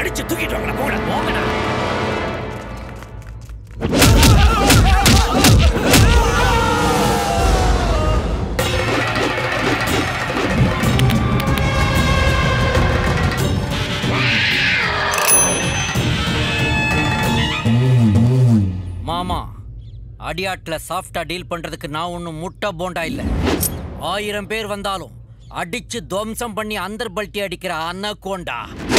அடிச்சு தூக்கிட்டு வாங்கடா போங்கடா போங்கடா மாமா அடியாட்ல சாஃப்டா டீல் பண்றதுக்கு நான் ஒன்றும் முட்டை போண்டா இல்ல ஆயிரம் பேர் வந்தாலும் அடிச்சு துவம்சம் பண்ணி அந்தர் பல்ட்டி அடிக்கிற அன்னகோண்டா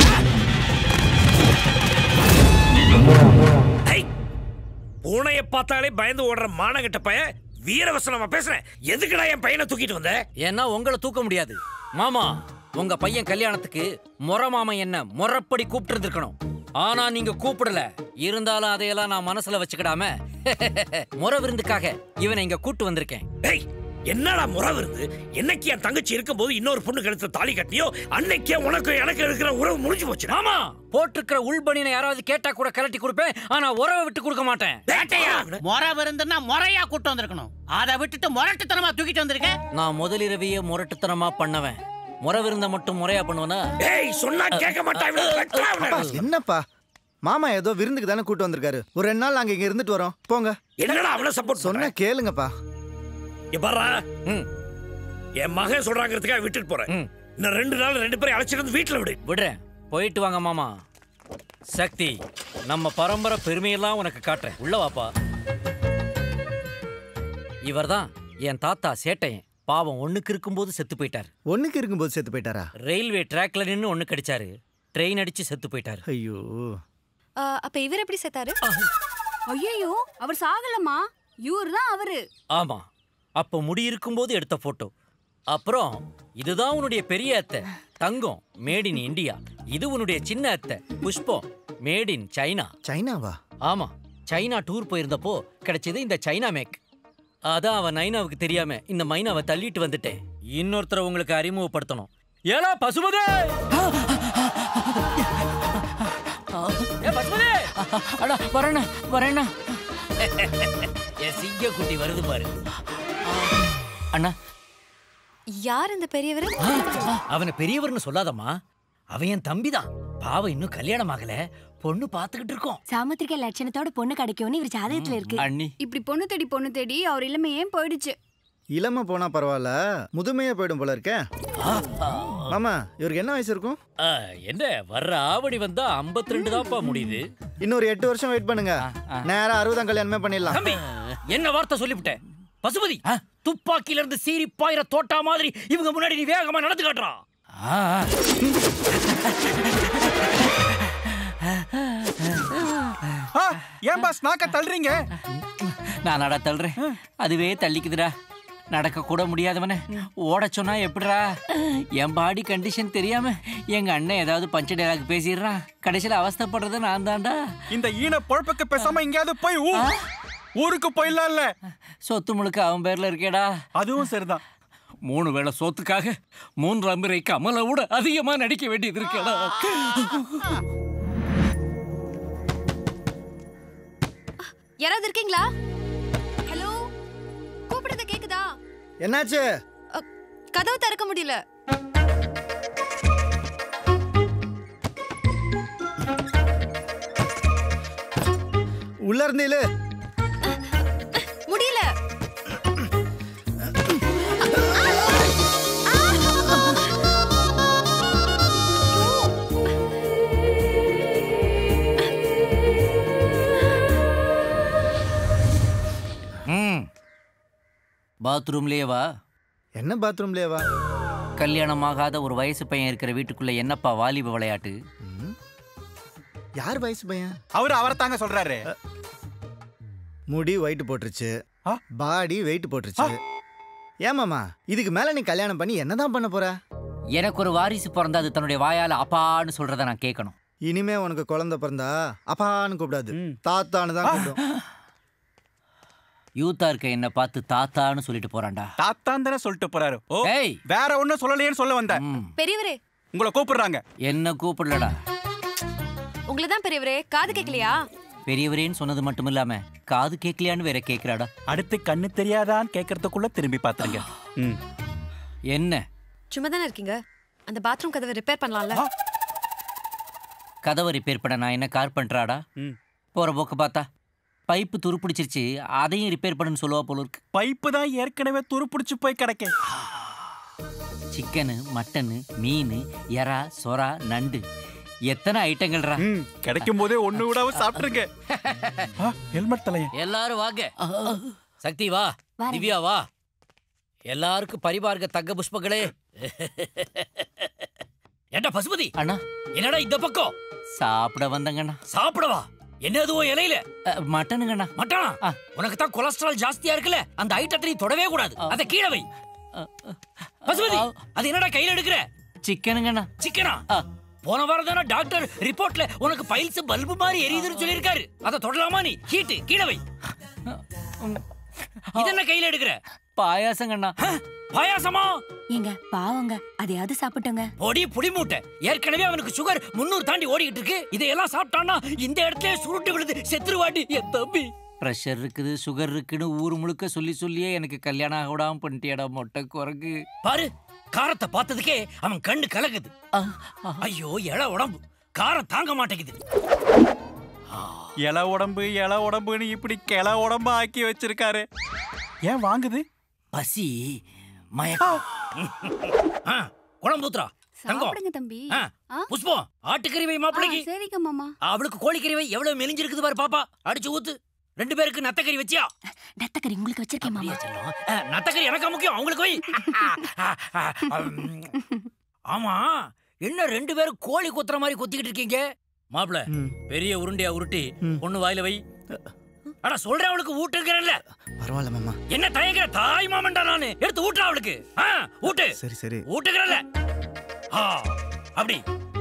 ஐய்! பூனைய பார்த்தாலே பயந்து ஓடுற மானகட்ட பையன் வீரவசனமா பேசுறேன் எதுக்குடா என் பையனை தூக்கிட்டு வந்த ஏன்னா உங்களை தூக்க முடியாது மாமா உங்க பையன் கல்யாணத்துக்கு முறை மாமன் என்ன முறைப்படி கூப்பிட்டு இருந்திருக்கணும் ஆனா நீங்க கூப்பிடல இருந்தாலும் அதையெல்லாம் நான் மனசுல வச்சுக்கிடாம முறை விருந்துக்காக இவனை இங்க கூட்டு வந்திருக்கேன் டேய் என்னடா முறை வருது என்னைக்கு என் தங்கச்சி இருக்கும்போது இன்னொரு பொண்ணு கழுத்துல தாலி கட்டியோ அன்னைக்கே உனக்கு எனக்கு இருக்கிற உறவு முடிஞ்சு போச்சு ஆமா போட்டிருக்கிற உள்பணினை யாராவது கேட்டா கூட கலட்டி கொடுப்பேன் ஆனா உறவை விட்டு கொடுக்க மாட்டேன் வேட்டையா முறை விருந்துன்னா முறையா கூட்டு வந்திருக்கணும் அதை விட்டுட்டு முரட்டுத்தனமா தூக்கிட்டு வந்திருக்க நான் முதலிரவியே முரட்டுத்தனமா பண்ணவன் முறை விருந்த மட்டும் முறையா பண்ணுவனா டேய் சொன்னா கேட்க மாட்டான் என்னப்பா மாமா ஏதோ விருந்துக்கு தானே கூட்டு வந்திருக்காரு ஒரு ரெண்டு நாள் நாங்க இங்க இருந்துட்டு வரோம் போங்க என்னடா அவனை சப்போர்ட் சொன்ன கேளுங்கப்பா இப்பாரா ம். என் மகன் சொல்றாங்கிறதுக்காக விட்டுட்டு போறேன் ம். இன்னும் ரெண்டு நாள் ரெண்டு பேரும் அழைச்சிட்டு வந்து வீட்டுல விடு விடுறேன் போயிட்டு வாங்க மாமா சக்தி நம்ம பரம்பரை பெருமையெல்லாம் உனக்கு காட்டுறேன் உள்ள வாப்பா இவர்தான் என் தாத்தா சேட்டையன் பாவம் ஒண்ணுக்கு இருக்கும்போது செத்து போயிட்டார் ஒண்ணுக்கு இருக்கும்போது செத்து போயிட்டாரா ரயில்வே ட்ராக்ல நின்னு ஒண்ணு கடிச்சாரு ட்ரெயின் அடிச்சு செத்து போயிட்டாரு ஐயோ ஆ, அப்ப இவர் எப்படி செத்தாரு ஐயோ அவர் சாகலம்மா இவர் தான் அவரு ஆமா அப்போ முடி இருக்கும்போது எடுத்த போட்டோ அப்புறம் இதுதான் உன்னுடைய பெரிய அத்தை தங்கம் மேட் இன் இந்தியா இது உன்னுடைய சின்ன அத்தை புஷ்பம் மேட் இன் சைனா சைனாவா ஆமா சைனா டூர் போயிருந்தப்போ கிடைச்சது இந்த சைனா மேக் அதான் அவன் நைனாவுக்கு தெரியாம இந்த மைனாவை தள்ளிட்டு வந்துட்டேன் இன்னொருத்தரை உங்களுக்கு அறிமுகப்படுத்தணும் ஏலா பசுமதே ஏ பசுமதே அடா வரேண்ணா வரேண்ணா என் சிங்க குட்டி வருது பாரு அண்ணா யார் இந்த பெரியவர் அவனை பெரியவர்னு சொல்லாதம்மா அவன் என் தம்பிதான் பாவம் இன்னும் கல்யாணம் ஆகல பொண்ணு பாத்துக்கிட்டு இருக்கோம் சாமுத்திரிக்க லட்சணத்தோட பொண்ணு கிடைக்கும்னு இவர் ஜாதகத்துல இருக்கு அண்ணி இப்படி பொண்ணு தேடி பொண்ணு தேடி அவர் இளமை ஏன் போயிடுச்சு இளம போனா பரவாயில்ல முதுமையா போயிடும் போல இருக்கே மாமா இவருக்கு என்ன வயசு இருக்கும் ஆ, என்ன வர்ற ஆவடி வந்தா 52 ரெண்டு தான்ப்பா முடியுது இன்னொரு எட்டு வருஷம் வெயிட் பண்ணுங்க நேரா அறுபதாம் கல்யாணமே பண்ணிடலாம் தம்பி என்ன வார்த்தை சொல்லிவிட்டேன் பசுபதி துப்பாக்கியில இருந்து சீறி பாயிர தோட்டா மாதிரி இவங்க முன்னாடி நீ வேகமா நடந்து காட்டுறா ஏன் பாஸ் நாக்க தள்ளுறீங்க நான் நட தள்ளுறேன் அதுவே தள்ளிக்குதுடா நடக்க கூட முடியாதவன ஓட சொன்னா எப்படிடா என் பாடி கண்டிஷன் தெரியாம எங்க அண்ணன் ஏதாவது பஞ்ச டைலாக் பேசிடுறான் கடைசியில அவஸ்தைப்படுறது நான் தான்டா இந்த ஈன பொழப்புக்கு பேசாம எங்கேயாவது போய் ஊ ஊருக்கு போயிடலாம்ல சொத்து முழுக்க அவன் பேர்ல இருக்கேடா அதுவும் சரிதான் மூணு வேளை சோத்துக்காக மூன்று அம்பிரை கமலை விட அதிகமா நடிக்க வேண்டியது இருக்கடா யாராவது இருக்கீங்களா ஹலோ கூப்பிடுறது கேக்குதா என்னாச்சு அ, கதவு திறக்க முடியல உள்ள இருந்தீல முடியல ம் பாத்ரூம்லயே வா என்ன பாத்ரூம்லயே வா கல்யாணம் ஆகாத ஒரு வயசு பையன் இருக்கிற வீட்டுக்குள்ள என்னப்பா வாலிப விளையாட்டு யார் வயசு பையன் அவரு அவரை தாங்க சொல்றாரு முடி ஒயிட் போட்டுருச்சு ஆ? பாடி வெயிட் போட்டுருச்சு ஏமாமா இதுக்கு மேல நீ கல்யாணம் பண்ணி என்னதான் பண்ண போற எனக்கு ஒரு வாரிசு பிறந்தா அது தன்னுடைய வாயால அப்பான்னு சொல்றத நான் கேட்கணும் இனிமே உனக்கு குழந்தை பிறந்தா அப்பான்னு கூப்பிடாது தாத்தான்னு தான் கூப்பிடும் யூத்தா இருக்க என்ன பார்த்து தாத்தான்னு சொல்லிட்டு போறான்டா தாத்தான் தானே சொல்லிட்டு போறாரு ஓ ஏய் வேற ஒண்ணும் சொல்லலையேன்னு சொல்ல வந்தேன் ம், பெரியவரே உங்களை கூப்பிடுறாங்க என்ன கூப்பிடலடா உங்களை தான் பெரியவரே காது கேட்கலையா பெரியவரேன்னு சொன்னது மட்டும் இல்லாம காது கேட்கலையான்னு வேற கேக்குறாடா அடுத்து கண்ணு தெரியாதான்னு கேட்கறதுக்குள்ள திரும்பி பாத்துருங்க ம் என்ன சும்மா தானே இருக்கீங்க அந்த பாத்ரூம் கதவை ரிப்பேர் பண்ணலாம்ல ஆ. கதவை ரிப்பேர் பண்ண நான் என்ன கார்பெண்டராடா ம். போற போக்க பார்த்தா பைப்பு துருப்பிடிச்சிருச்சு அதையும் ரிப்பேர் பண்ணுன்னு சொல்லுவா போல இருக்கு பைப்பு தான் ஏற்கனவே துருப்பிடிச்சு போய் கிடக்கு சிக்கனு மட்டனு மீன் எறா சொரா நண்டு எத்தனை ஐட்டங்கள்ரா ம், கிடைக்கும் போதே ஒண்ணு விடாம சாப்பிட்டுருங்க ஹெல்மெட் தலையன் எல்லாரும் வாங்க சக்தி வா வரேன். திவ்யா வா எல்லாருக்கும் பரிபார்க்க தக்க புஷ்பங்களே ஏண்டா பசுபதி அண்ணா என்னடா இந்த பக்கம் சாப்பிட வந்தங்கண்ணா சாப்பிடவா என்ன எதுவும் இலையில அ, மட்டனுங்கண்ணா மட்டானா ஆ. உனக்கு தான் கொலஸ்ட்ரால் ஜாஸ்தியா இருக்குல்ல அந்த ஐட்டத்தை நீ தொடவே கூடாது ஆ. அத கீழே வை அ, அ, பசுபதி ஆ. அது என்னடா கையில எடுக்கிற சிக்கனுங்கண்ணா சிக்கனா ஆ. போன வாரம் தானே டாக்டர் ரிப்போர்ட்ல உனக்கு பைல்ஸ் பல்பு மாதிரி எரியுதுன்னு சொல்லியிருக்காரு அதை தொடலாமா நீ ஹீட் கீழே வை இது என்ன கையில எடுக்கிற பாயாசங்கண்ணா பாயாசமா ஏங்க பாவங்க அதையாவது சாப்பிட்டோங்க பொடி புடி மூட்டை ஏற்கனவே அவனுக்கு சுகர் முன்னூறு தாண்டி ஓடிக்கிட்டு இருக்கு இதையெல்லாம் சாப்பிட்டான்னா இந்த இடத்துல சுருட்டு விழுது செத்துருவாடி என் தம்பி ப்ரெஷர் இருக்குது சுகர் இருக்குன்னு ஊர் முழுக்க சொல்லி சொல்லியே எனக்கு கல்யாணம் ஆக விடாம பண்ணிட்டியாடா மொட்டை குரங்கு பாரு காரத்தை பார்த்ததுக்கே அவன் கண்ணு கலகுது ஆ, ஆ. ஐயோ எழ உடம்பு காரம் தாங்க மாட்டேங்குது இலை உடம்பு இலை உடம்புன்னு இப்படி கிள உடம்பு ஆக்கி வச்சிருக்காரு ஏன் வாங்குது பசி மயக்கம் ஆ, குழம்பு ஊத்துறா தங்கம் சாப்பிடுங்க தம்பி ஆ, ஆ? புஷ்பம் ஆட்டுக்கறி வை ஆ, மாப்பிளைக்கு சரிங்க மாமா அவளுக்கு கோழிக்கறி வை எவ்வளவு மெலிஞ்சிருக்குது பாரு பாப்பா அடிச்சு ஊத்து ரெண்டு பேருக்கு நத்தக்கறி வச்சியா நத்தக்கறி உங்களுக்கு வச்சிருக்கேன் மாமா அப்படியா செல்லம்? ஆ, நத்தக்கறி எனக்கா முக்கியம் அவங்களுக்கு வை ஆமா என்ன ரெண்டு பேரும் கோழி குத்துற மாதிரி குத்திக்கிட்டு இருக்கீங்க மாப்பிள ம், பெரிய உருண்டையா உருட்டி ம். பொண்ணு வாயில வை அட சொல்றேன் அவளுக்கு ஊட்டுங்கிறேன்ல பரவாயில்ல மாமா என்ன தயங்குற தாய் மாமன்டா நானு எடுத்து ஊட்டுறா அவளுக்கு ஆ, ஊட்டு சரி சரி ஊட்டுகிறல்ல ஆ அப்படி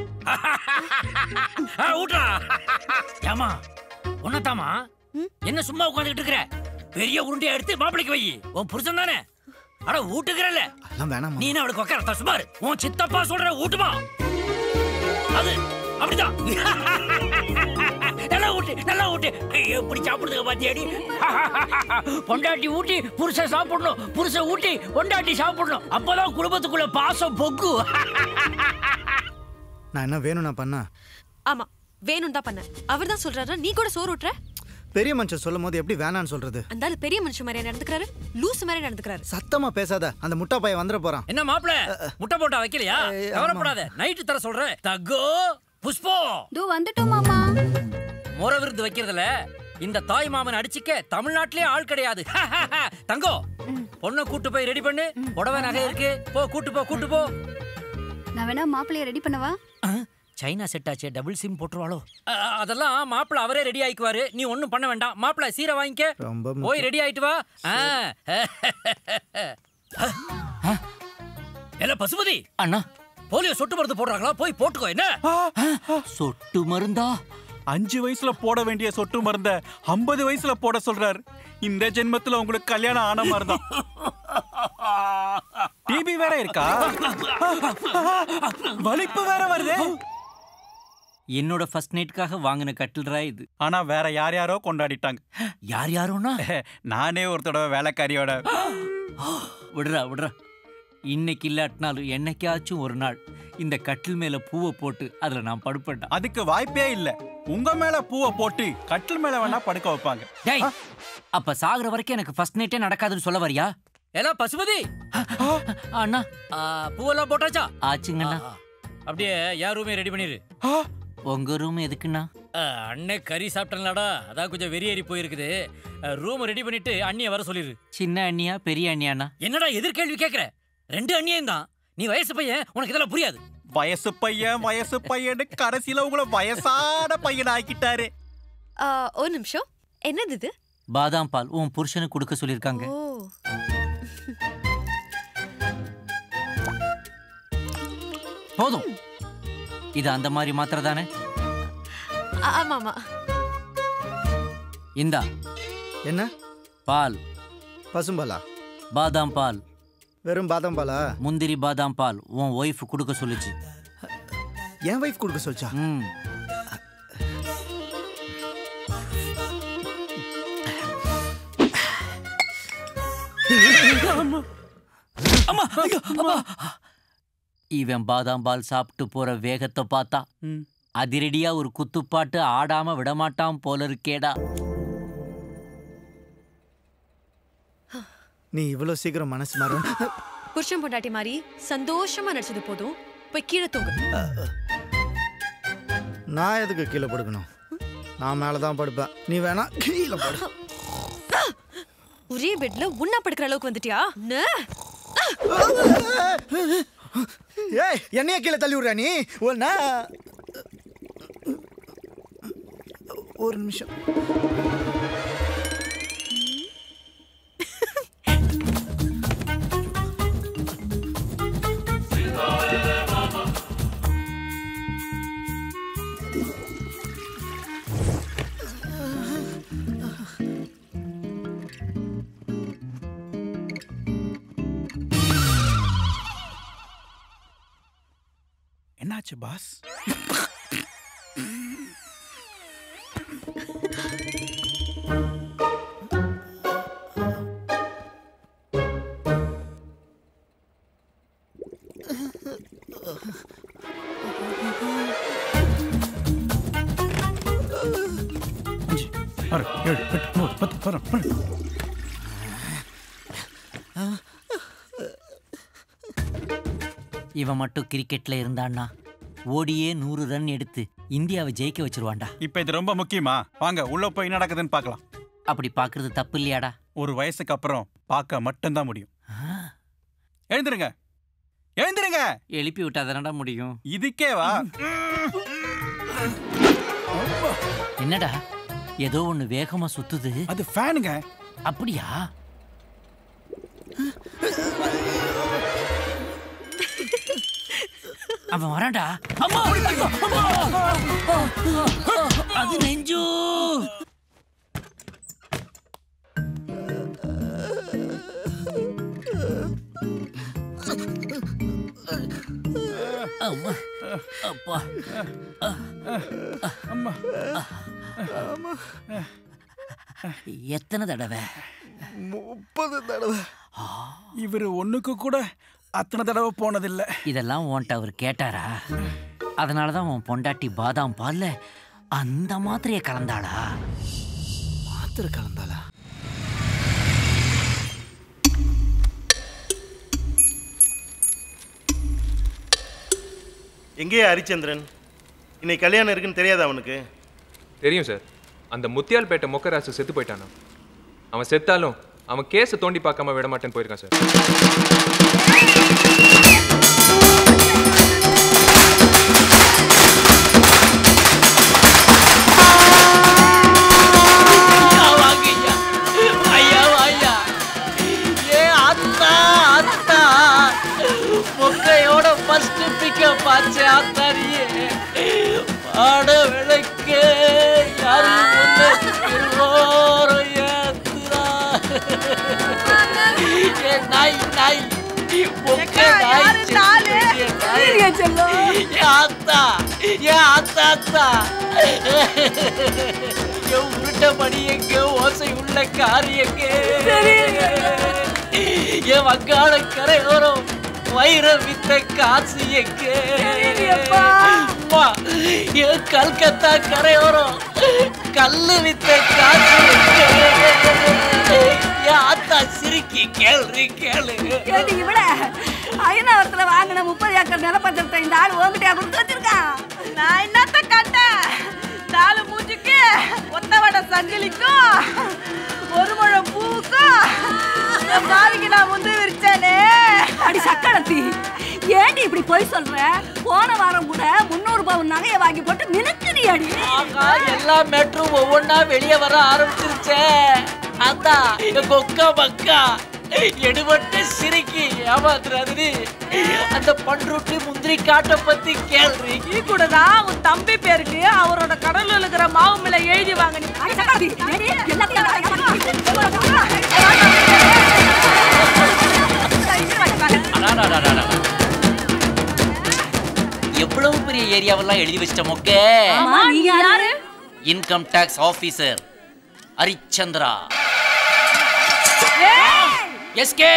ஆ, ஊட்டுறா ஏமா உன்னதாமா ம்? என்ன சும்மா உட்காந்துக்கிட்டு இருக்கிற பெரிய உருண்டையா எடுத்து மாப்பிளைக்கு வை உன் புருஷன் தானே அட ஊட்டுகிறல்ல அதெல்லாம் வேணாம் நீ என்ன அவளுக்கு உட்கார சுமார் உன் சித்தப்பா சொல்ற ஊட்டுமா அது அப்படிதான் நல்லா ஊட்டு நல்லா ஊட்டு எப்படி சாப்பிடுதுங்க பாத்தியாடி பொண்டாட்டி ஊட்டி புருஷன் சாப்பிடணும் புருஷன் ஊட்டி பொண்டாட்டி சாப்பிடணும் அப்பதான் குடும்பத்துக்குள்ள பாசம் பொக்கு நான் என்ன வேணும்னா பண்ணா ஆமா வேணும் தான் பண்ண அவர் தான் சொல்றாரு நீ கூட சோறு ஊட்டுற பெரிய மனுஷன் சொல்லும் போது எப்படி வேணான்னு சொல்றது அந்த ஆளு பெரிய மனுஷன் மாதிரி நடந்துக்கிறாரு லூஸ் மாதிரி நடந்துக்கிறாரு சத்தமா பேசாத அந்த முட்டா பையன் வந்துட போறான் என்ன மாப்பிள முட்டை போட்டா வைக்கலையா ஏய், ஆமா. கவலைப்படாத நைட்டு தர சொல்றேன் தக்கோ புஷ்போ தோ வந்துட்டோம் மாமா முறை விருந்து வைக்கிறதுல இந்த தாய் மாமன் அடிச்சுக்க தமிழ்நாட்டிலே ஆள் கிடையாது தங்கோ பொண்ணை கூட்டு போய் ரெடி பண்ணு புடவை நகை இருக்கு போ கூட்டு போ கூட்டு போ நான் வேணா மாப்பிள்ளைய ரெடி பண்ணவா சைனா செட் ஆச்சே டபுள் சிம் போட்டுருவாளோ அ- அதெல்லாம் மாப்பிள அவரே ரெடி ஆயிக்குவாரு நீ ஒண்ணும் பண்ண வேண்டாம் மாப்பிள சீரை வாங்கிக்க ரொம்ப போய் ரெடி ஆயிட்டு வா ஆ. என்ன பசுபதி அண்ணா போலியோ சொட்டு மருந்து போடுறாங்களா போய் போட்டுக்கோ என்ன சொட்டு மருந்தா அஞ்சு வயசுல போட வேண்டிய சொட்டு மருந்த ஐம்பது வயசுல போட சொல்றாரு இந்த ஜென்மத்துல உங்களுக்கு கல்யாணம் ஆன மாதிரிதான் டிபி வேற இருக்கா வலிப்பு வேற வருது என்னோட ஃபர்ஸ்ட் நைட்டுக்காக வாங்கின கட்டில்ரா இது ஆனா வேற யார் யாரோ கொண்டாடிட்டாங்க யார் யாரோனா நானே ஒரு தடவை வேலைக்காரியோட விடுறா விடுறா இன்னைக்கு இல்லாட்டினாலும் என்னைக்காச்சும் ஒரு நாள் இந்த கட்டில் மேல பூவை போட்டு அதுல நான் படுப்பேன்டா அதுக்கு வாய்ப்பே இல்ல உங்க மேல பூவை போட்டு கட்டில் மேல வேணா படுக்க வைப்பாங்க டேய் அப்ப சாகுற வரைக்கும் எனக்கு ஃபர்ஸ்ட் நைட்டே நடக்காதுன்னு சொல்ல வரியா ஏலா பசுபதி அண்ணா ஆ, பூவெல்லாம் போட்டாச்சா ஆச்சுங்கண்ணா ஆ, அப்படியே யார் ரூமே ரெடி பண்ணிரு உங்க ரூம் எதுக்குண்ணா ஆ, அண்ணே கறி சாப்பிட்டேன்லடா அதான் கொஞ்சம் வெறியேறி போயிருக்குது ரூம் ரெடி பண்ணிட்டு அண்ணிய வர சொல்லிரு சின்ன அண்ணியா பெரிய அண்ணியாண்ணா என்னடா எதிர்கேள்வி கேக்குற ரெண்டு அண்ணியும் தான் நீ வயசு பையன் உனக்கு இதெல்லாம் புரியாது வயசு பையன் வயசு பையன்னு கடைசியில உங்களை வயசான பையன் ஆக்கிட்டாரு ஆ, ஒரு நிமிஷம் என்னது இது பாதாம் பால் உன் புருஷனுக்கு கொடுக்க சொல்லியிருக்காங்க ஓ போதும் இது அந்த மாதிரி மாத்திரை தானே ஆ- ஆமா ஆமா இந்தா என்ன பால் பசும்பாலா பாதாம் பால் வெறும் பாதாம் பாலா முந்திரி பாதாம் பால் உன் ஒய்ஃப் கொடுக்க சொல்லுச்சு என் வைஃப் கொடுக்க சொல்லிச்சா ம் இவன் பாதாம் பால் சாப்பிட்டு போற வேகத்தை பார்த்தா ம். அதிரடியா ஒரு குத்துப்பாட்டு ஆடாம விடமாட்டான் போல இருக்கேடா நீ இவ்வளோ சீக்கிரம் மனசு மாறும் புருஷன் பொண்டாட்டி மாதிரி சந்தோஷமா நடிச்சது போதும் போய் கீழே தூங்கு நான் எதுக்கு கீழே படுக்கணும் நான் மேலே தான் படுப்பேன் நீ வேணா கீழே படு ஒரே பெட்ல உண்ணா படுக்கிற அளவுக்கு வந்துட்டியா நே. ஏய் என்னைய கீழே தள்ளி விடுற நீ ஒன்னா ஒரு நிமிஷம் என்னாச்சு பாஸ் அஞ்சு ஆறு ஏழு எட்டு ஒன்பது பத்து பதினொன்று பன்னெண்டு இவன் மட்டும் கிரிக்கெட்ல இருந்தான்னா ஓடியே நூறு ரன் எடுத்து இந்தியாவை ஜெயிக்க வச்சிருவான்டா இப்போ இது ரொம்ப முக்கியமா வாங்க உள்ள போய் என்ன நடக்குதுன்னு பார்க்கலாம் அப்படி பார்க்கிறது தப்பு இல்லையாடா ஒரு வயசுக்கு அப்புறம் பார்க்க மட்டும்தான் முடியும் எழுந்திருங்க எழுந்திருங்க எழுப்பி விட்டா தானடா முடியும் இதுக்கே வா என்னடா ஏதோ ஒண்ணு வேகமா சுத்துது அது ஃபேனுங்க அப்படியா அவன் வரான்டா அம்மா! அம்மா! அது நெஞ்சு அம்மா அப்பா அம்மா எத்தனை தடவை முப்பது தடவை இவர் ஒண்ணுக்கு கூட அத்தனை தடவை போனதில்லை இதெல்லாம் உன்கிட்ட அவர் கேட்டாரா அதனால தான் உன் பொண்டாட்டி பாதாம் பால்ல அந்த மாத்திரையை கலந்தாளா மாத்திரை கலந்தாளா எங்கேயா ஹரிச்சந்திரன் இன்னைக்கு கல்யாணம் இருக்குன்னு தெரியாதா அவனுக்கு தெரியும் சார் அந்த முத்தியால்பேட்டை மொக்கராசு செத்து போயிட்டானா அவன் செத்தாலும் அவன் கேஸை தோண்டி பார்க்காம விட மாட்டேன்னு போயிருக்கான் சார் வாங்கய்யா ஐயா ஐயா ஏ அத்தா அத்தா மொக்கையோட ஃபர்ஸ்ட் பிக்கப் ஆச்சு அத்தாரியே பாட விளக்கு யாரு முன்ன திருவோரம் ஏத்துறா ஏ நாய் நாய் மொக்க நாய் ஏ நாய். ஏ ஆத்தா ஏ ஆத்தா ஆத்தா எங்க உருட்ட மணி எங்க ஓசை உள்ள காரி எங்க என் வங்காள கரையோரம் வைர வித்த காசு எங்க அம்மா, என் கல்கத்தா கரையோரம் கல்லு வித்த காசு எங்க என் ஆத்தா சிரிக்கி கேள்றி கேளு கேட்டு இவட ஐநாவரத்துல வாங்கின முப்பது ஏக்கர் நிலப்பத்திரத்தை இந்த ஆள் உங்ககிட்ட கொடுத்து வச்சிருக்கான் நான் என்னத்த கண்டேன் நாலு மூஞ்சுக்கு ஒத்த வடை சங்கிலிக்கும் ஒரு முழம் பூக்கும் இந்த பாவிக்கு நான் முந்து விரிச்சேனே அடி சக்கடத்தி ஏண்டி இப்படி போய் சொல்ற போன வாரம் கூட முந்நூறு பவுன் நகையை வாங்கி போட்டு மினுக்குடி அடி ஆகா எல்லா மேட்ரும் ஒவ்வொன்னா வெளியே வர ஆரம்பிச்சிருச்சே அதான் எங்க கொக்கா பக்கா எடுபட்டு சிரிக்கி ஏமாத்துறாரு அந்த பண்ருட்டி முந்திரி காட்டை பத்தி கேள்வி நீ கூட தான் உன் தம்பி பேருக்கு அவரோட கடல்ல இருக்கிற மாவு மேல எழுதி வாங்க நீ அடி சக்கடத்தி ஏண்டி எல்லாத்தையும் அடாடாடாடாடா. எவ்வளவு பெரிய ஏரியாவெல்லாம் எழுதி வச்சிட்ட மொக்க ஆமா நீங்க யாரு income tax officer Harichandra SK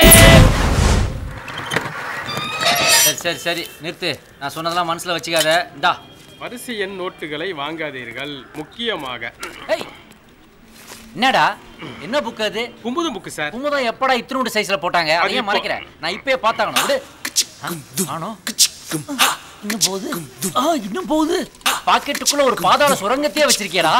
சரி சரி சரி நிறுத்து நான் சொன்னதெல்லாம் மனசுல வச்சுக்காத இந்தா வரிசை எண் நோட்டுகளை வாங்காதீர்கள் முக்கியமாக என்னடா என்ன புக் அது குமுதம் புக்கு சார் குமுதம் எப்படா இத்தினோட சைஸ்ல போட்டாங்க அது அதையே இப்போ- மறைக்கிறேன் நான் இப்பயே பார்த்தாகணும் விடு ஆனோ இன்னும் போகுது ஆ, இன்னும் போகுது பாக்கெட்டுக்குள்ள ஒரு பாதாள சுரங்கத்தையே வச்சிருக்கியடா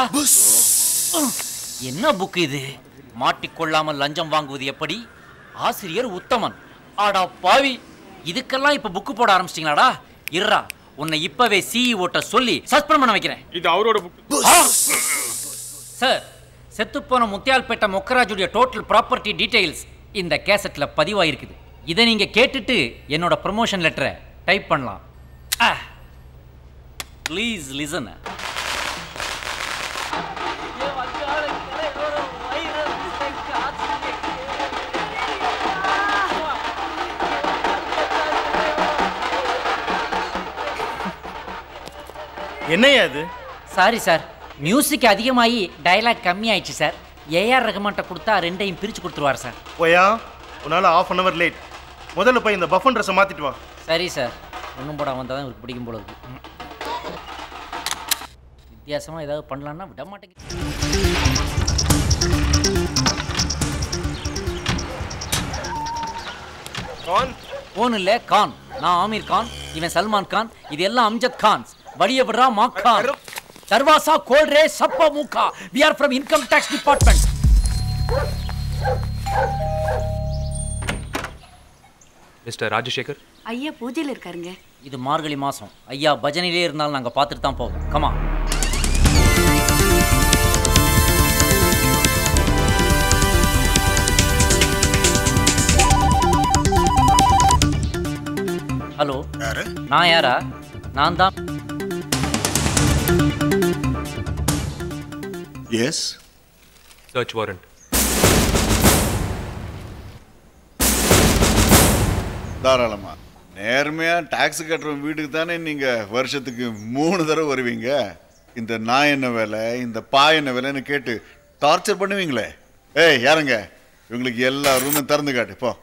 என்ன புக் இது மாட்டிக்கொள்ளாமல் லஞ்சம் வாங்குவது எப்படி ஆசிரியர் உத்தமன் ஆடா பாவி இதுக்கெல்லாம் இப்ப புக்கு போட ஆரம்பிச்சிட்டீங்களாடா இருடா உன்னை இப்பவே சிஇஓட்ட சொல்லி சஸ்பெண்ட் பண்ண வைக்கிறேன் இது அவரோட புக் சார் செத்துப்போன முத்தியால்பேட்டை மொக்கராஜுடைய டோட்டல் ப்ராப்பர்ட்டி டீடைல்ஸ் இந்த கேசட்ல பதிவாயிருக்குது இதை நீங்க கேட்டுட்டு என்னோட ப்ரமோஷன் லெட்டரை டைப் பண்ணலாம் ப்ளீஸ் லிசன் என்னையா அது சாரி சார் மியூசிக் அதிகமாகி டயலாக் கம்மி ஆயிடுச்சு சார் ஏஆர் ரகுமான்ட்ட கொடுத்தா ரெண்டையும் பிரிச்சு கொடுத்துருவார் சார் போயா உன்னால ஆஃப் அன் அவர் லேட் முதல்ல போய் இந்த பஃபன் ட்ரெஸ்ஸை மாத்திட்டு வா சரி சார் ஒன்றும் போட வந்தால் தான் இவருக்கு பிடிக்கும் போல இருக்கு ம். வித்தியாசமா ஏதாவது பண்ணலான்னா விட மாட்டேங்குது ஓன் இல்ல கான் நான் ஆமீர் கான் இவன் சல்மான் கான் இது எல்லாம் அம்ஜத் கான்ஸ் வழிய விடுறா மாக் கான் தர்வாசா கோல் ரே சப்பா மூக்கா we are from income tax department mister Rajasekar ஐயா பூஜையில் இருக்காருங்க இது மார்கழி மாசம் ஐயா பஜனையிலே இருந்தாலும் நாங்க பார்த்துட்டு தான் போவோம் கமா ஹலோ யாரு நான் யாரா நான் தான் எஸ் சர்ச் வாரண்ட் தாராளமா நேர்மையா டாக்ஸ் கட்டுறவங்க வீட்டுக்கு தானே நீங்க வருஷத்துக்கு மூணு தடவை வருவீங்க இந்த நாய் என்ன வேலை இந்த பாய் என்ன வேலைன்னு கேட்டு டார்ச்சர் பண்ணுவீங்களே ஏய் யாருங்க இவங்களுக்கு எல்லா ரூமும் திறந்து காட்டு போ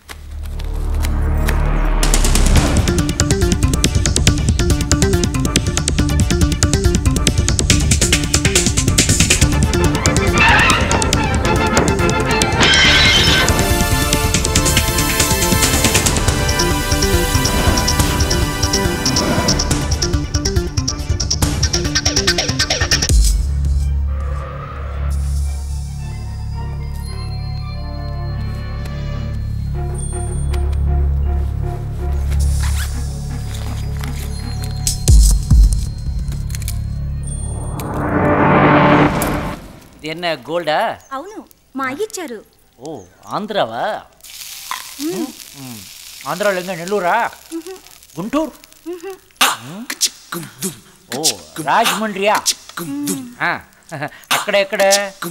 இது என்ன கோல்டா అవును మా అయ్య ఇచ్చారు ஓ ஆந்திராவா ம். ஆந்திராவில் எங்க நெல்லூரா குண்டூர் ம். ఓ రాజమండ్రియా ఆ, అక్కడ ఎక్కడ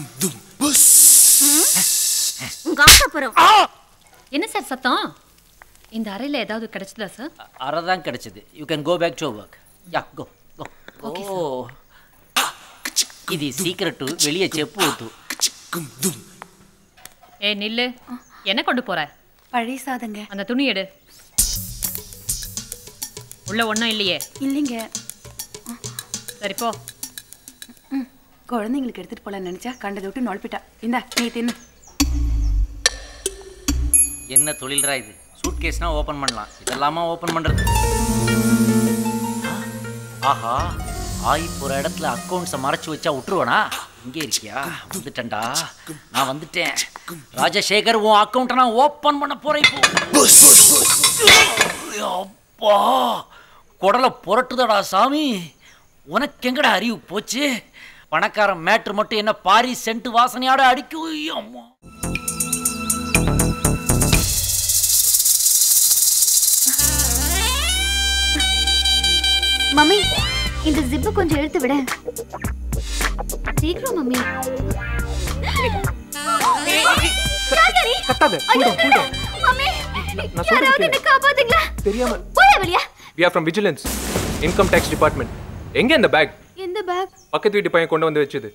గాసాపురం என்ன சார் சத்தம் இந்த அறையில ஏதாவது கிடைச்சதா சார் அறதான் கிடைச்சது you can go back to work yeah go go Okay, ఓ ఇది సీక్రెట్ வெளியே செப்பு ஊத்து ஏய் நில்லு என்ன கொண்டு போற பழைய சாதங்க அந்த துணி எடு உள்ள ஒண்ணும் இல்லையே இல்லைங்க சரி போ குழந்தைங்களுக்கு எடுத்துட்டு போலாம்னு நினைச்சா கண்டதை விட்டு நொழப்பிட்டா இந்தா நீ தின்னு என்ன தொழில்ரா இது சூட் கேஸ்னா ஓபன் பண்ணலாம் இதெல்லாமா ஓபன் பண்றது ஆஹா ஆயி போற இடத்துல அக்கௌண்ட்ஸை மறைச்சு வச்சா விட்டுருவானா இங்கே இருக்கியா வந்துட்டேன்டா நான் வந்துட்டேன் ராஜசேகர் உன் அக்கௌண்ட்டை நான் ஓபன் பண்ண போறேன் இப்போ அப்பா குடலை புரட்டுதடா சாமி உனக்கு எங்கடா அறிவு போச்சு பணக்காரன் மேட்ரு மட்டும் என்ன பாரி சென்ட் வாசனையோட அடிக்கும் ஐயோ, அம்மா மம்மி இந்த ஜிப்பு கொஞ்சம் இழுத்து விட சீக்கிரம் மம்மி சாகரி! கத்தாத ஐயோ, திருடு! மம்மி நான் சொல்றது யாராவது கேளு. என்னை காப்பாத்துங்களா தெரியாம போயா வெளியா we are from vigilance income tax department எங்க இந்த பேக் எந்த பேக் பக்கத்து வீட்டு பையன் கொண்டு வந்து வச்சது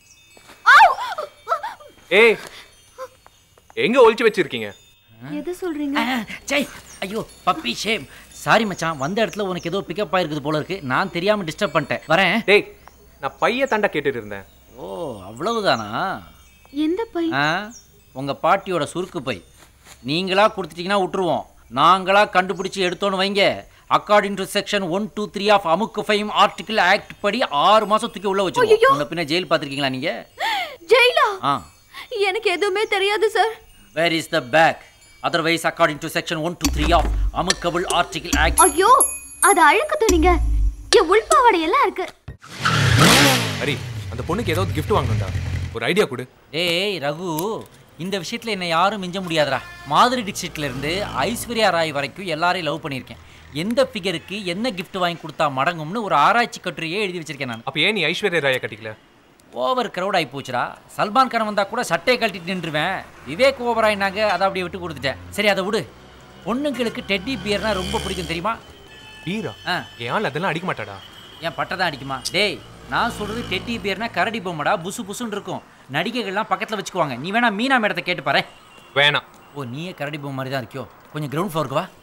ஏய் எங்க ஒளிச்சு வச்சிருக்கீங்க எது சொல்றீங்க சை ஐயோ பப்பி ஷேம் சாரி மச்சான் வந்த இடத்துல உனக்கு ஏதோ பிக்கப் ஆயிருக்குது போல இருக்கு நான் தெரியாம டிஸ்டர்ப் பண்ணிட்டேன் வரேன் டேய் நான் பைய தாண்டா கேட்டுட்டு இருந்தேன் ஓ அவ்வளவுதானா எந்த பை ஆ உங்க பாட்டியோட சுருக்கு பை நீங்களா கொடுத்துட்டீங்கன்னா விட்டுருவோம் நாங்களா கண்டுபிடிச்சு எடுத்தோன்னு வைங்க according to section one two three of அமுக்கு ஃபைம் ஆர்டிகிள் ஆக்ட் படி ஆறு மாசம் தூக்கி உள்ள வச்சிருக்கோம் உங்க பின்ன ஜெயில் பார்த்துருக்கீங்களா நீங்க ஜெயிலா ஆ எனக்கு எதுவுமே தெரியாது sir where is the bag otherwise according to section one two three of அமுக்கபிள் ஆர்டிகிள் ஆக்ட் ஐயோ அது அழுக்கு துணிங்க என் உள்பாவாடை எல்லாம் இருக்கு ஹரி அந்த பொண்ணுக்கு ஏதாவது gift வாங்கணும்டா ஒரு ஐடியா கொடு ஏய் ரகு இந்த விஷயத்துல என்னை யாரும் மிஞ்ச முடியாதுடா மாதிரி டிஸ்ட்ரிக்ட்ல இருந்து ஐஸ்வர்யா ராய் வரைக்கும் எல்லாரையும் லவ் பண்ணியிருக்கேன் எந்த ஃபிகருக்கு என்ன gift வாங்கி கொடுத்தா மடங்கும்னு ஒரு ஆராய்ச்சி கட்டுரையே எழுதி வச்சிருக்கேன் நான் அப்ப ஏன் நீ ஐஸ்வர்யா ராயை கட்டிக்கல ஓவர் க்ரௌட் ஆகி போச்சுடா சல்மான் கான் வந்தா கூட சட்டையை கழட்டிட்டு நின்றுவேன் விவேக் ஓவராயினாங்க அதை அப்படியே விட்டு கொடுத்துட்டேன் சரி அதை விடு பொண்ணுங்களுக்கு டெட்டி பியர்னா ரொம்ப பிடிக்கும் தெரியுமா பீரா ஆ என் ஆள் அதெல்லாம் அடிக்க மாட்டாடா ஏன் பட்டை தான் அடிக்குமா டேய் நான் சொல்றது டெட்டி பியர்னா கரடி பொம்மடா புசு புசுன்னு இருக்கும் நடிகைகள்லாம் பக்கத்தில் வச்சுக்குவாங்க நீ வேணா மீனா மேடத்தை கேட்டு பாரு வேணாம் ஓ நீயே கரடி பொம்மை மாதிரி தான் இருக்கியோ கொஞ்சம் கிரவுண்ட் ஃப்ளோருக்கு வா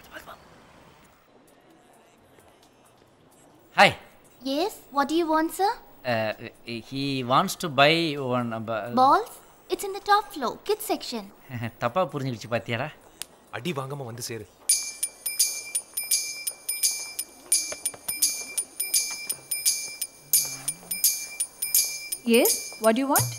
hi yes what you want sir he wants to buy one balls it's in the top floor kids section தப்பாக புரிஞ்சுக்கிச்சு பார்த்தியாடா அடி வாங்காம வந்து சேரு எஸ் வாட் யூ வாண்ட்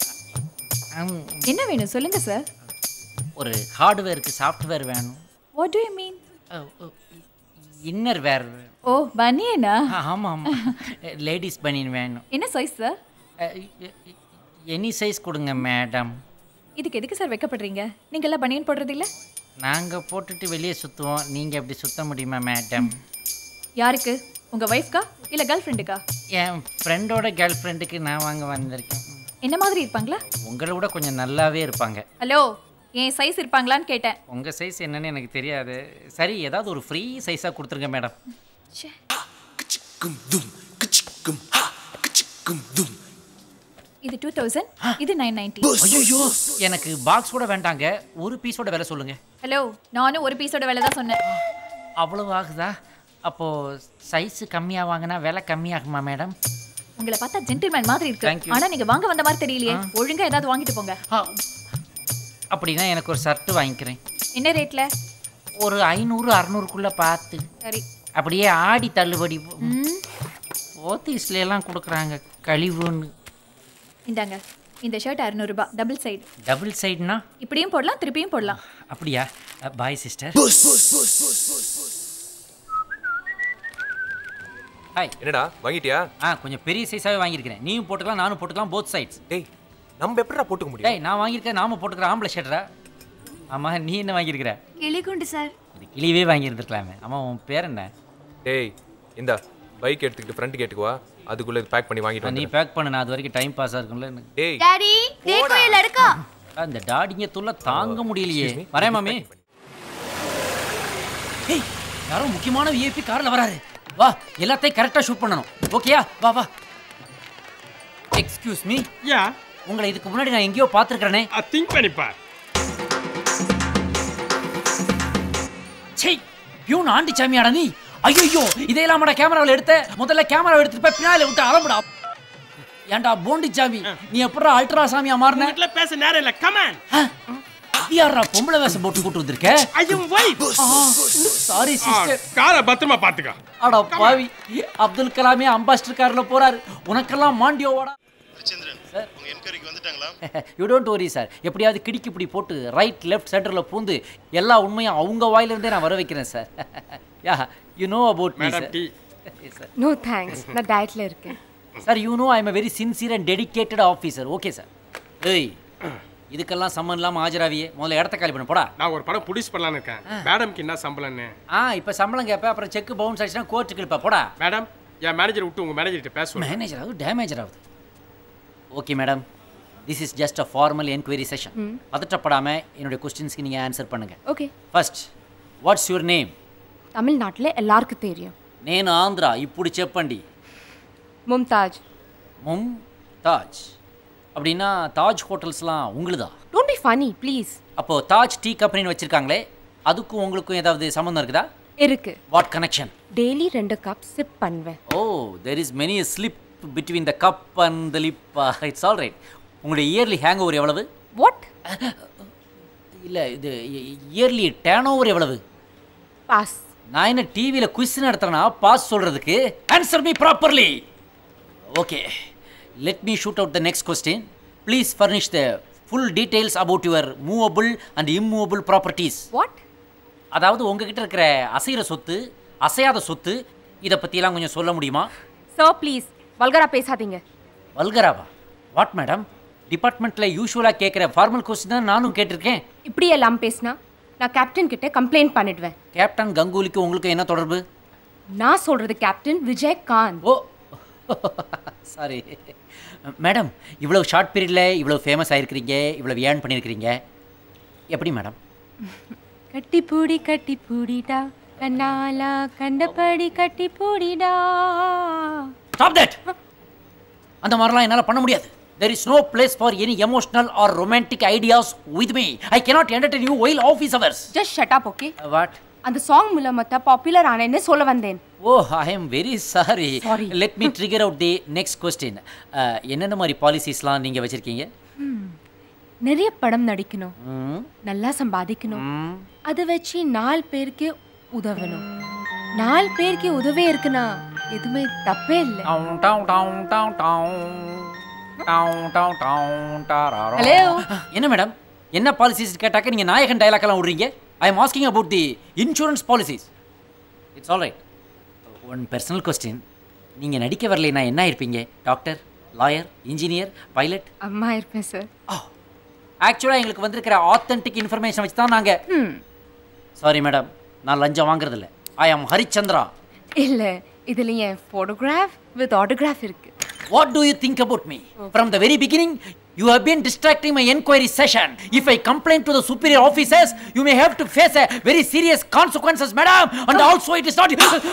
என்ன வேணும் சொல்லுங்க சார் ஒரு ஹார்ட்வேருக்கு சாஃப்ட்வேர் வேணும் what do you mean inner wear ஓ பனியனா ஆமாம் ஆமாம் லேடிஸ் பனியன் வேணும் என்ன சைஸ் சார் எனி சைஸ் கொடுங்க மேடம் இதுக்கு எதுக்கு சார் வைக்கப்படுறீங்க நீங்க எல்லாம் பனியன் போடுறது இல்ல நாங்கள் போட்டுட்டு வெளியே சுற்றுவோம் நீங்கள் அப்படி சுத்த முடியுமா மேடம் யாருக்கு உங்க ஒய்ஃப்கா இல்ல கேர்ள் ஃப்ரெண்டுக்கா என் ஃப்ரெண்டோட கேர்ள் ஃப்ரெண்டுக்கு நான் வாங்க வந்திருக்கேன் என்ன மாதிரி இருப்பாங்களா உங்களை விட கொஞ்சம் நல்லாவே இருப்பாங்க ஹலோ என் சைஸ் இருப்பாங்களான்னு கேட்டேன் உங்கள் சைஸ் என்னன்னு எனக்கு தெரியாது சரி ஏதாவது ஒரு ஃப்ரீ சைஸாக கொடுத்துருங்க மேடம் இது டூ தௌசண்ட் இது நைன் நைன்டி ஐயோ எனக்கு பாக்ஸ் கூட வேண்டாங்க ஒரு பீஸோட விலை சொல்லுங்க ஹலோ நானும் ஒரு பீஸோட விலை தான் சொன்னேன் அவ்வளவு ஆகுதா அப்போது சைஸு கம்மியாக வாங்கினா விலை கம்மியாகுமா மேடம் உங்களை பார்த்தா ஜென்டில்மேன் மாதிரி Thank இருக்கு you. ஆனா நீங்க வாங்க வந்த மாதிரி தெரியலையே ஒழுங்கா ஏதாவது வாங்கிட்டு போங்க அப்படின்னா எனக்கு ஒரு ஷர்ட்டு வாங்கிக்கிறேன் என்ன ரேட்ல ஒரு ஐநூறு அறநூறுக்குள்ளே பார்த்து சரி அப்படியே ஆடி தள்ளுபடி ம், ஓத்தீஸ்ல எல்லாம் கொடுக்குறாங்க கழிவுன்னு இந்தாங்க இந்த ஷர்ட் அறுநூறுபா டபுள் சைடு டபுள் சைடுனா இப்படியும் போடலாம் திருப்பியும் போடலாம் அப்படியா பாய் சிஸ்டர் ஹாய் என்னடா வாங்கிட்டியா ஆ கொஞ்சம் பெரிய சைஸாகவே வாங்கியிருக்கிறேன் நீயும் போட்டுக்கலாம் நானும் போட்டுக்கலாம் போத் சைட்ஸ் டேய் நம்ம எப்படிடா போட்டுக்க முடியும் டேய் நான் வாங்கியிருக்கேன் நாம போட்டுக்கிற ஆம்பளை ஷர்ட்டரா ஆமா நீ என்ன வாங்கியிருக்கிற கிளிகுண்டு சார் இது கிளியவே வாங்கியிருந்துருக்கலாமே ஆமா உன் பேர் என்ன டேய் இந்த பைக் எடுத்துக்கிட்டு ஃப்ரண்ட் கேட்டுக்கு வா அதுக்குள்ள பேக் பண்ணி வாங்கிட்டு நீ வந்து பேக் பண்ணு நான் அது வரைக்கும் டைம் பாஸ் ஆகும்ல எனக்கு டேய் டாடி देखो ये लड़का அந்த டாடிங்க துள்ள தாங்க முடியலையே வரேன் மாமி ஏய் யாரோ முக்கியமான விஐபி கார்ல வராரு வா எல்லாத்தையும் கரெக்டா ஷூட் பண்ணணும் ஓகேயா வா வா எக்ஸ்கியூஸ் மீ யா உங்களை இதுக்கு முன்னாடி நான் எங்கேயோ பார்த்துருக்கிறேனே திங்க் பண்ணிப்பா சே பியூன் ஆண்டி சாமியாடா நீ ஐயோ இதையெல்லாமடா கேமராவில் எடுத்த முதல்ல கேமரா எடுத்துட்டு போய் பின்னால விட்டு அலம்புடா ஏன்டா போண்டி சாமி நீ எப்படா அல்ட்ரா சாமியா மாறின வீட்ல பேச நேரம் இல்ல கமான் யாரா பொம்பளை வேஷம் போட்டு கூட்டு வந்திருக்க I am wife sorry sister காரை பத்திரமா பாத்துக்க அடா பாவி அப்துல் கலாமே அம்பாஸ்டர் கார்ல போறாரு உனக்கெல்லாம் மாண்டியோவாடா உங்க என்கொயரிக்கு வந்துட்டாங்களா யூ டோன்ட் வரி சார் எப்படியாவது கிடிக்கி இப்படி போட்டு ரைட் லெஃப்ட் சென்டரில் பூந்து எல்லா உண்மையும் அவங்க வாயிலிருந்தே நான் வர வைக்கிறேன் sir yeah you know about me Madam sir tea. No thanks நான் டயட்ல இருக்கேன் sir you know I am very sincere and dedicated officer okay sir ஏய் இதுக்கெல்லாம் சம்மன் இல்லாமல் ஆஜராவியே முதல்ல இடத்த காலி பண்ண போடா நான் ஒரு படம் புடிச்சு பண்ணலான்னு இருக்கேன் மேடம்க்கு என்ன சம்பளம்னு ஆ இப்போ சம்பளம் கேட்பேன் அப்புறம் செக் பவுன்ஸ் ஆச்சுன்னா கோர்ட்டுக்கு இழுப்பா போடா மேடம் என் மேனேஜர் விட்டு உங்க மேனேஜர்கிட்ட பேசுவேன் மேனேஜர் ஆகுது டேமேஜர் ஆகுது okay madam this is just a formal enquiry session ம். பதட்டப்படாமல் என்னுடைய கொஸ்டின்ஸ்க்கு நீங்கள் ஆன்சர் பண்ணுங்கள் okay first what's your name தமிழ்நாட்டில் எல்லாருக்கும் தெரியும் నేను ఆంధ్ర ఇప్పుడు చెప్పండి மும்தாஜ் மும் தாஜ் அப்படின்னா தாஜ் ஹோட்டல்ஸ்லாம் உங்களுதா டோன்ட் பி ஃபனி ப்ளீஸ் அப்போது தாஜ் டீ கம்பெனின்னு வச்சுருக்காங்களே அதுக்கும் உங்களுக்கும் ஏதாவது சம்மந்தம் இருக்குதா இருக்கு வாட் கனெக்ஷன் டெய்லி ரெண்டு கப் சிப் பண்ணுவேன் oh there is many slip between the cup and the lip it's all right உங்களுடைய இயர்லி ஹேங் ஓவர் எவ்வளவு வாட் இல்லை இது இயர்லி டேர்ன் ஓவர் எவ்வளவு பாஸ் நான் என்ன டிவியில் குவிஸ் நடத்துறேன்னா பாஸ் சொல்கிறதுக்கு answer me properly okay let me shoot out the next question please furnish the full details about your movable and immovable properties what அதாவது உங்ககிட்ட இருக்கிற அசைகிற சொத்து அசையாத சொத்து இதை பற்றியெல்லாம் கொஞ்சம் சொல்ல முடியுமா சார் ப்ளீஸ் வல்கரா பேசாதீங்க வல்கராவா வாட் மேடம் டிபார்ட்மெண்ட்டில் யூஸ்வலாக கேட்குற ஃபார்மல் கொஸ்டின் தான் நானும் கேட்டிருக்கேன் இப்படி எல்லாம் பேசினா நான் கேப்டன் கிட்ட கம்ப்ளைண்ட் பண்ணிடுவேன் கேப்டன் கங்குலிக்கு உங்களுக்கு என்ன தொடர்பு நான் சொல்றது captain Vijayakanth oh sorry madam இவ்வளவு ஷார்ட் பீரியடில் இவ்வளவு ஃபேமஸ் ஆயிருக்கிறீங்க இவ்வளவு ஏர்ன் பண்ணியிருக்கிறீங்க எப்படி மேடம் கட்டி பூடி கட்டி பூடிடா கண்ணாலா கண்டபடி கட்டி பூடிடா ஸ்டாப் தட் அந்த மாதிரிலாம் என்னால் பண்ண முடியாது there is no place for any emotional or romantic ideas with me I cannot entertain you while office hours just shut up okay what அந்த சாங் மூலமத்த பாப்புலர் ஆனேன்னு சொல்ல வந்தேன் oh I am very sorry let me trigger out the next question என்னென்ன மாதிரி பாலிசிஸ்லாம் நீங்கள் வச்சுருக்கீங்க ம். நிறைய படம் நடிக்கணும் ம் நல்லா சம்பாதிக்கணும் அதை வச்சு நாலு பேருக்கு உதவணும் நாலு பேருக்கு உதவி இருக்குன்னா எதுவுமே தப்பே இல்லை Hello? என்ன மேடம் என்ன பாலிசிஸ் கேட்டாக்க நீங்க நாயகன் டயலாக் எல்லாம் விடுறீங்க I am asking about the insurance policies it's all right one personal question நீங்க நடிக்க வரலைன்னா என்ன இருப்பீங்க டாக்டர் லாயர் இன்ஜினியர் பைலட் அம்மா இருப்பேன் சார் ஆக்சுவலாக எங்களுக்கு வந்திருக்கிற ஆத்தென்டிக் இன்ஃபர்மேஷன் வச்சு தான் நாங்கள் சாரி மேடம் நான் லஞ்சம் வாங்குறதில்ல ஐ ஆம் ஹரிச்சந்திரா இல்ல இதுல என் போட்டோகிராஃப் வித் ஆட்டோகிராஃப் இருக்கு What do you think about me? From the very beginning, you have been distracting my enquiry session. If I complain to the superior officers, you may have to face a very serious consequences, madam. And also, it is not.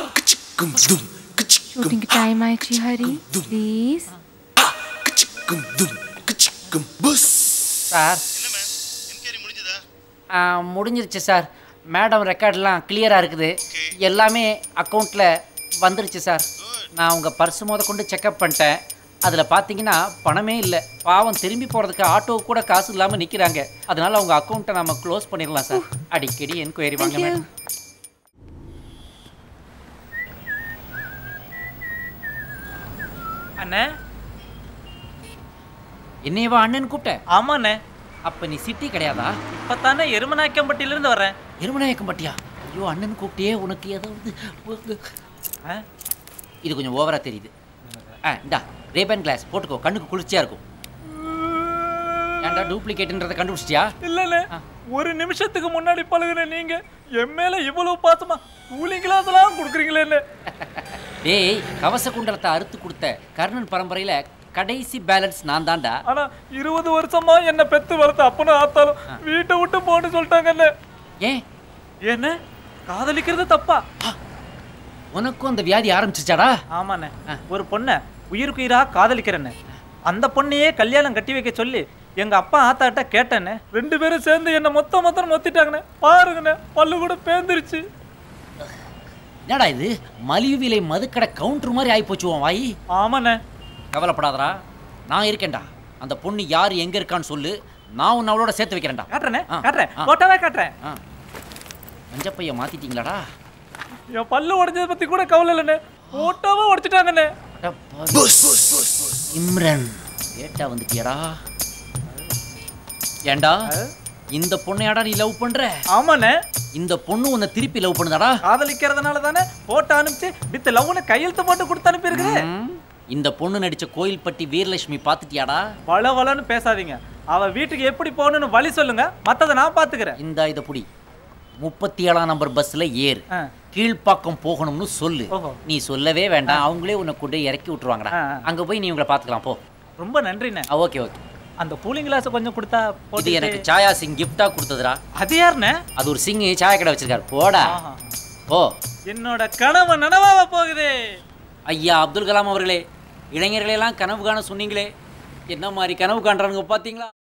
Shooting time ஆயிடுச்சு Hari please sir முடிஞ்சிருச்சு sir madam ரெக்கார்ட்லாம் கிளியராக இருக்குது எல்லாமே அக்கௌண்ட்டில் வந்துருச்சு sir நான் உங்கள் பர்ஸ் முத கொண்டு செக்அப் பண்ணிட்டேன் அதில் பார்த்தீங்கன்னா பணமே இல்லை பாவம் திரும்பி போகிறதுக்கு ஆட்டோ கூட காசு இல்லாமல் நிற்கிறாங்க அதனால அவங்க அக்கௌண்ட்டை நம்ம க்ளோஸ் பண்ணிடலாம் சார் அடிக்கடி என்கொயரி வாங்க மேடம் அண்ணே என்னையவா அண்ணன் கூப்பிட்டேன் ஆமாண்ணே அப்போ நீ சிட்டி கிடையாதா இப்போ தானே எருமநாயக்கம்பட்டியிலேருந்து வரேன் எருமநாயக்கம்பட்டியா ஐயோ அண்ணன் கூப்பிட்டியே உனக்கு ஏதாவது இது கொஞ்சம் ஓவரா தெரியுது ஆ இந்தா ரேபன் கிளாஸ் போட்டுக்கோ கண்ணுக்கு குளிர்ச்சியா இருக்கும் ஏன்டா டூப்ளிகேட்ன்றதை கண்டுபிடிச்சிட்டியா இல்லைண்ணே ஒரு நிமிஷத்துக்கு முன்னாடி பழகுன நீங்க என் மேல இவ்வளவு பாசமா கூலிங் கிளாஸ் எல்லாம் கொடுக்குறீங்களே டேய் கவச குண்டலத்தை அறுத்து கொடுத்த கர்ணன் பரம்பரையில கடைசி பேலன்ஸ் நான் தான்டா ஆனா இருபது வருஷமா என்ன பெத்து வளர்த்த அப்பனும் ஆத்தாலும் வீட்டை விட்டு போன்னு சொல்லிட்டாங்கண்ணே ஏன் என்ன காதலிக்கிறது தப்பா உனக்கும் அந்த வியாதி ஆரம்பிச்சிச்சாடா ஆமாண்ணே ஒரு பொண்ணை உயிருக்கு உயிரா காதலிக்கிறேன்னு அந்த பொண்ணையே கல்யாணம் கட்டி வைக்க சொல்லி எங்க அப்பா ஆத்தாட்ட கேட்டேன்னு ரெண்டு பேரும் சேர்ந்து என்ன மொத்த மொத்தம் மொத்திட்டாங்கண்ணே பாருங்கண்ணே பல்லு கூட பேந்துருச்சு என்னடா இது மலிவு விலை மதுக்கடை கவுண்டர் மாதிரி ஆயிப்போச்சு உன் வாய் ஆமாண்ணே கவலைப்படாதடா நான் இருக்கேன்டா அந்த பொண்ணு யார் எங்க இருக்கான்னு சொல்லு நான் உன்னை அவளோட சேர்த்து வைக்கிறேன்டா காட்டுறேனே ஆ, காட்டுறேன் ஆ. போட்டோவே காட்டுறேன் ஆ. மஞ்சப்பைய மாத்திட்டீங்களாடா என் பல்லு உடைஞ்சதை பத்தி கூட கவலை இல்லைண்ணே போட்டோவே உடைச்சிட்டாங்கண்ணே இம்ரன் லேட்டா வந்துட்டியாடா ஏண்டா இந்த பொண்ணையாடா நீ லவ் பண்ற ஆமாண்ணே இந்த பொண்ணு உன்னை திருப்பி லவ் பண்ணுதாடா காதலிக்கிறதுனால தானே போட்டோ அனுப்பிச்சு வித் லவ்னு கையெழுத்து போட்டு கொடுத்து அனுப்பியிருக்குது இந்த பொண்ணு நடிச்ச கோயில்பட்டி வீரலட்சுமி பாத்துட்டியாடா வள வளன்னு பேசாதீங்க அவ வீட்டுக்கு எப்படி போகணும்னு வழி சொல்லுங்க மத்தத நான் பாத்துக்கிறேன் இந்த இத புடி முப்பத்தி ஏழாம் நம்பர் பஸ்ல ஏறு ஆ. கீழ்ப்பாக்கம் போகணும்னு சொல்லு ஓஹோ. நீ சொல்லவே வேண்டாம் அவங்களே உன்னை கொண்டு இறக்கி விட்டுருவாங்கடா ஆ, ஆ. அங்க போய் நீ உங்களை பாத்துக்கலாம் போ ரொம்ப நன்றிண்ணே ஓகே ஓகே அந்த கூலிங் கிளாஸ் கொஞ்சம் கொடுத்தா இது போட்டுட்டு- எனக்கு சாயா சிங் கிஃப்டா கொடுத்ததுடா அது யாருண்ணே அது ஒரு சிங் சாய கடை வச்சிருக்காரு போடா ஆஹா. போ என்னோட கனவு நனவாக போகுது ஐயா அப்துல் கலாம் அவர்களே இளைஞர்களெல்லாம் கனவு காண சொன்னீங்களே என்ன மாதிரி கனவு காண்றானுங்க பாத்தீங்களா